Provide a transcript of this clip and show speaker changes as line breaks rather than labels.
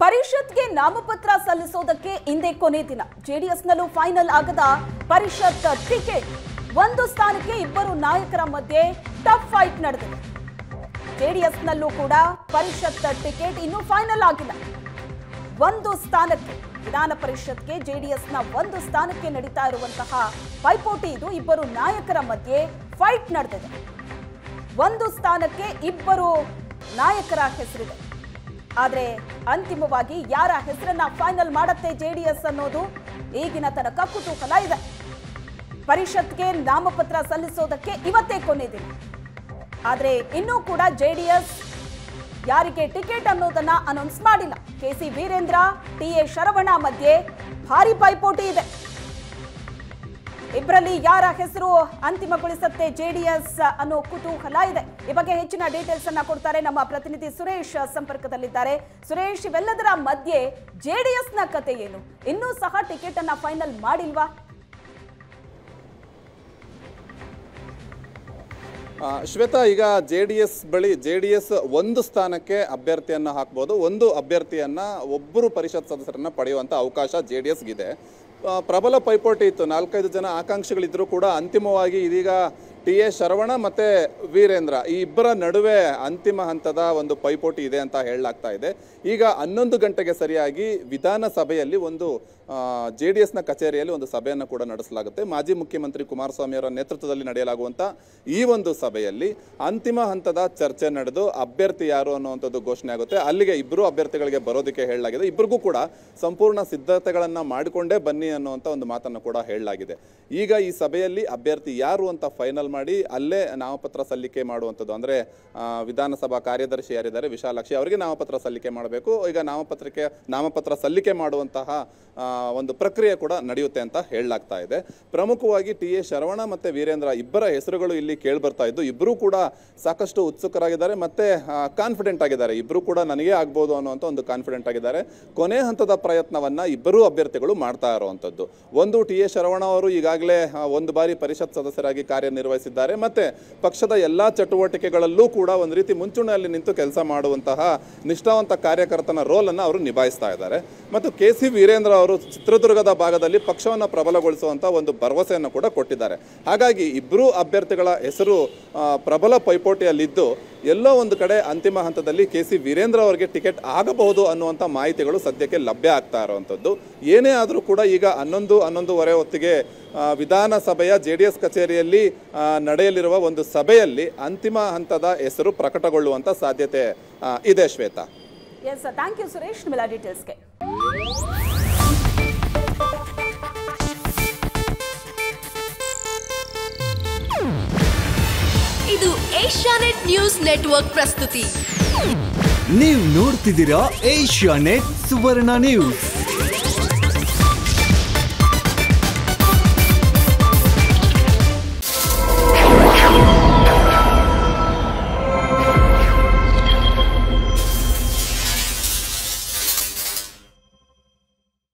ಪರಿಷತ್ಗೆ ನಾಮಪತ್ರ ಸಲ್ಲಿಸೋದಕ್ಕೆ ಇಂದೇ ಕೊನೆ ದಿನ ಜೆಡಿಎಸ್ನಲ್ಲೂ ಫೈನಲ್ ಆಗದ ಪರಿಷತ್ ಟಿಕೆಟ್ ಒಂದು ಸ್ಥಾನಕ್ಕೆ ಇಬ್ಬರು ನಾಯಕರ ಮಧ್ಯೆ ಟಫ್ ಫೈಟ್ ನಡೆದಿದೆ ಜೆಡಿಎಸ್ನಲ್ಲೂ ಕೂಡ ಪರಿಷತ್ ಟಿಕೆಟ್ ಇನ್ನೂ ಫೈನಲ್ ಆಗಿಲ್ಲ ಒಂದು ಸ್ಥಾನಕ್ಕೆ ವಿಧಾನ ಪರಿಷತ್ಗೆ ಜೆಡಿಎಸ್ನ ಒಂದು ಸ್ಥಾನಕ್ಕೆ ನಡೀತಾ ಇರುವಂತಹ ಪೈಪೋಟಿ ಇದು ಇಬ್ಬರು ನಾಯಕರ ಮಧ್ಯೆ ಫೈಟ್ ನಡೆದಿದೆ ಒಂದು ಸ್ಥಾನಕ್ಕೆ ಇಬ್ಬರು ನಾಯಕರ ಹೆಸರಿದೆ ಆದರೆ ಅಂತಿಮವಾಗಿ ಯಾರ ಹೆಸರನ್ನ ಫೈನಲ್ ಮಾಡತ್ತೆ ಜೆಡಿಎಸ್ ಅನ್ನೋದು ಈಗಿನ ತನಕ ಕುತೂಹಲ ಇದೆ ಪರಿಷತ್ಗೆ ನಾಮಪತ್ರ ಸಲ್ಲಿಸೋದಕ್ಕೆ ಇವತ್ತೇ ಕೊನೆ ದಿನ ಆದರೆ ಇನ್ನೂ ಕೂಡ ಜೆಡಿಎಸ್ ಯಾರಿಗೆ ಟಿಕೆಟ್ ಅನ್ನೋದನ್ನ ಅನೌನ್ಸ್ ಮಾಡಿಲ್ಲ K C Veerendra T A Sharavana ಮಧ್ಯೆ ಭಾರಿ ಪೈಪೋಟಿ ಇದೆ ಇಬ್ಬರಲ್ಲಿ ಯಾರ ಹೆಸರು ಅಂತಿಮಗೊಳಿಸುತ್ತೆ ಜೆಡಿಎಸ್ ಅನ್ನೋ ಕುತೂಹಲ ಇದೆ ಈ ಬಗ್ಗೆ ಹೆಚ್ಚಿನ ಡೀಟೇಲ್ಸ್ ಅನ್ನ ಕೊಡ್ತಾರೆ ನಮ್ಮ ಪ್ರತಿನಿಧಿ ಸುರೇಶ್ ಸಂಪರ್ಕದಲ್ಲಿದ್ದಾರೆ ಸುರೇಶ್ ಇವೆಲ್ಲದರ ಮಧ್ಯೆ ಜೆಡಿಎಸ್ ನ ಕತೆ ಏನು ಇನ್ನೂ ಸಹ ಟಿಕೆಟ್ ಅನ್ನ ಫೈನಲ್ ಮಾಡಿಲ್ವಾ
ಆ, ಶ್ವೇತಾ ಈಗ ಜೆ ಡಿ ಎಸ್ ಬಳಿ ಜೆ ಡಿ ಎಸ್ ಒಂದು ಸ್ಥಾನಕ್ಕೆ ಅಭ್ಯರ್ಥಿಯನ್ನ ಹಾಕ್ಬೋದು ಒಂದು ಅಭ್ಯರ್ಥಿಯನ್ನ ಒಬ್ಬರು ಪರಿಷತ್ ಸದಸ್ಯರನ್ನ ಪಡೆಯುವಂತ ಅವಕಾಶ ಜೆ ಡಿ ಎಸ್ಗಿದೆ ಪ್ರಬಲ ಪೈಪೋಟಿ ಇತ್ತು ನಾಲ್ಕೈದು ಜನ ಆಕಾಂಕ್ಷಿಗಳಿದ್ರು ಕೂಡ ಅಂತಿಮವಾಗಿ ಇದೀಗ ಟಿ ಎ ಶರವಣ ಮತ್ತೆ ವೀರೇಂದ್ರ ಈ ಇಬ್ಬರ ನಡುವೆ ಅಂತಿಮ ಹಂತದ ಒಂದು ಪೈಪೋಟಿ ಇದೆ ಅಂತ ಹೇಳಲಾಗ್ತಾ ಇದೆ ಈಗ ಹನ್ನೊಂದು ಗಂಟೆಗೆ ಸರಿಯಾಗಿ ವಿಧಾನಸಭೆಯಲ್ಲಿ ಒಂದು ಜೆ ಡಿ ಎಸ್ನ ಕಚೇರಿಯಲ್ಲಿ ಒಂದು ಸಭೆಯನ್ನು ಕೂಡ ನಡೆಸಲಾಗುತ್ತೆ ಮಾಜಿ ಮುಖ್ಯಮಂತ್ರಿ ಕುಮಾರಸ್ವಾಮಿ ಅವರ ನೇತೃತ್ವದಲ್ಲಿ ನಡೆಯಲಾಗುವಂಥ ಈ ಒಂದು ಸಭೆಯಲ್ಲಿ ಅಂತಿಮ ಹಂತದ ಚರ್ಚೆ ನಡೆದು ಅಭ್ಯರ್ಥಿ ಯಾರು ಅನ್ನುವಂಥದ್ದು ಘೋಷಣೆ ಆಗುತ್ತೆ ಅಲ್ಲಿಗೆ ಇಬ್ಬರು ಅಭ್ಯರ್ಥಿಗಳಿಗೆ ಬರೋದಕ್ಕೆ ಹೇಳಲಾಗಿದೆ ಇಬ್ಬರಿಗೂ ಕೂಡ ಸಂಪೂರ್ಣ ಸಿದ್ಧತೆಗಳನ್ನು ಮಾಡಿಕೊಂಡೇ ಬನ್ನಿ ಅನ್ನುವಂಥ ಒಂದು ಮಾತನ್ನು ಕೂಡ ಹೇಳಲಾಗಿದೆ ಈಗ ಈ ಸಭೆಯಲ್ಲಿ ಅಭ್ಯರ್ಥಿ ಯಾರು ಅಂತ ಫೈನಲ್ ಮಾಡಿ ಅಲ್ಲೇ ನಾಮಪತ್ರ ಸಲ್ಲಿಕೆ ಮಾಡುವಂಥದ್ದು ಅಂದರೆ ವಿಧಾನಸಭಾ ಕಾರ್ಯದರ್ಶಿ ಯಾರಿದ್ದಾರೆ ವಿಶಾಲಾಕ್ಷಿ ಅವರಿಗೆ ನಾಮಪತ್ರ ಸಲ್ಲಿಕೆ ಮಾಡಬೇಕು ಈಗ ನಾಮಪತ್ರಕ್ಕೆ ನಾಮಪತ್ರ ಸಲ್ಲಿಕೆ ಮಾಡುವಂತಹ ಆ, ಒಂದು ಪ್ರಕ್ರಿಯೆ ಕೂಡ ನಡೆಯುತ್ತೆ ಅಂತ ಹೇಳಲಾಗ್ತಾ ಇದೆ ಪ್ರಮುಖವಾಗಿ ಟಿ ಎ ಶರವಣ ಮತ್ತೆ ವೀರೇಂದ್ರ ಇಬ್ಬರ ಹೆಸರುಗಳು ಇಲ್ಲಿ ಕೇಳ್ಬರ್ತಾ ಇದ್ದು ಇಬ್ಬರೂ ಕೂಡ ಸಾಕಷ್ಟು ಉತ್ಸುಕರಾಗಿದ್ದಾರೆ ಮತ್ತೆ ಕಾನ್ಫಿಡೆಂಟ್ ಆಗಿದ್ದಾರೆ ಇಬ್ಬರು ಕೂಡ ನನಗೆ ಆಗ್ಬೋದು ಅನ್ನುವಂಥ ಒಂದು ಕಾನ್ಫಿಡೆಂಟ್ ಆಗಿದ್ದಾರೆ ಕೊನೆ ಹಂತದ ಪ್ರಯತ್ನವನ್ನ ಇಬ್ಬರೂ ಅಭ್ಯರ್ಥಿಗಳು ಮಾಡ್ತಾ ಇರುವಂಥದ್ದು ಒಂದು ಟಿ ಎ ಶರವಣ ಅವರು ಈಗಾಗಲೇ ಆ, ಒಂದು ಬಾರಿ ಪರಿಷತ್ ಸದಸ್ಯರಾಗಿ ಕಾರ್ಯನಿರ್ವಹಿಸಿದ್ದಾರೆ ಮತ್ತೆ ಪಕ್ಷದ ಎಲ್ಲಾ ಚಟುವಟಿಕೆಗಳಲ್ಲೂ ಕೂಡ ಒಂದು ರೀತಿ ಮುಂಚೂಣಿಯಲ್ಲಿ ನಿಂತು ಕೆಲಸ ಮಾಡುವಂತಹ ನಿಷ್ಠಾವಂತ ಕಾರ್ಯಕರ್ತನ ರೋಲ್ ಅನ್ನು ಅವರು ನಿಭಾಯಿಸ್ತಾ ಇದ್ದಾರೆ ಮತ್ತು ಕೆ ಸಿ ವೀರೇಂದ್ರ ಅವರು ಚಿತ್ರದುರ್ಗದ ಭಾಗದಲ್ಲಿ ಪಕ್ಷವನ್ನು ಪ್ರಬಲಗೊಳಿಸುವಂತ ಒಂದು ಭರವಸೆಯನ್ನು ಕೂಡ ಕೊಟ್ಟಿದ್ದಾರೆ ಹಾಗಾಗಿ ಇಬ್ಬರೂ ಅಭ್ಯರ್ಥಿಗಳ ಹೆಸರು ಆ, ಪ್ರಬಲ ಪೈಪೋಟಿಯಲ್ಲಿದ್ದು ಎಲ್ಲೋ ಒಂದು ಕಡೆ ಅಂತಿಮ ಹಂತದಲ್ಲಿ ಕೆ ಸಿ ವೀರೇಂದ್ರ ಅವರಿಗೆ ಟಿಕೆಟ್ ಆಗಬಹುದು ಅನ್ನುವಂಥ ಮಾಹಿತಿಗಳು ಸದ್ಯಕ್ಕೆ ಲಭ್ಯ ಆಗ್ತಾ ಇರುವಂಥದ್ದು ಏನೇ ಆದರೂ ಕೂಡ ಈಗ ಹನ್ನೊಂದು ಹನ್ನೊಂದುವರೆ ಹೊತ್ತಿಗೆ ಆ, ವಿಧಾನಸಭೆಯ ಜೆ ಡಿ ಎಸ್ ಕಚೇರಿಯಲ್ಲಿ ಆ, ನಡೆಯಲಿರುವ ಒಂದು ಸಭೆಯಲ್ಲಿ ಅಂತಿಮ ಹಂತದ ಹೆಸರು ಪ್ರಕಟಗೊಳ್ಳುವಂಥ ಸಾಧ್ಯತೆ ಆ, ಇದೆ Shweta
yes thank you Suresh ನಿಮ್ಮೆಲ್ಲ ಡೀಟೇಲ್ಸ್ಗೆ
ಇದು ಏಷ್ಯಾನೆಟ್ ನ್ಯೂಸ್ ನೆಟ್ವರ್ಕ್ ಪ್ರಸ್ತುತಿ
ನೀವು ನೋಡ್ತಿದ್ದೀರಾ ಏಷ್ಯಾ ನೆಟ್ ಸುವರ್ಣ ನ್ಯೂಸ್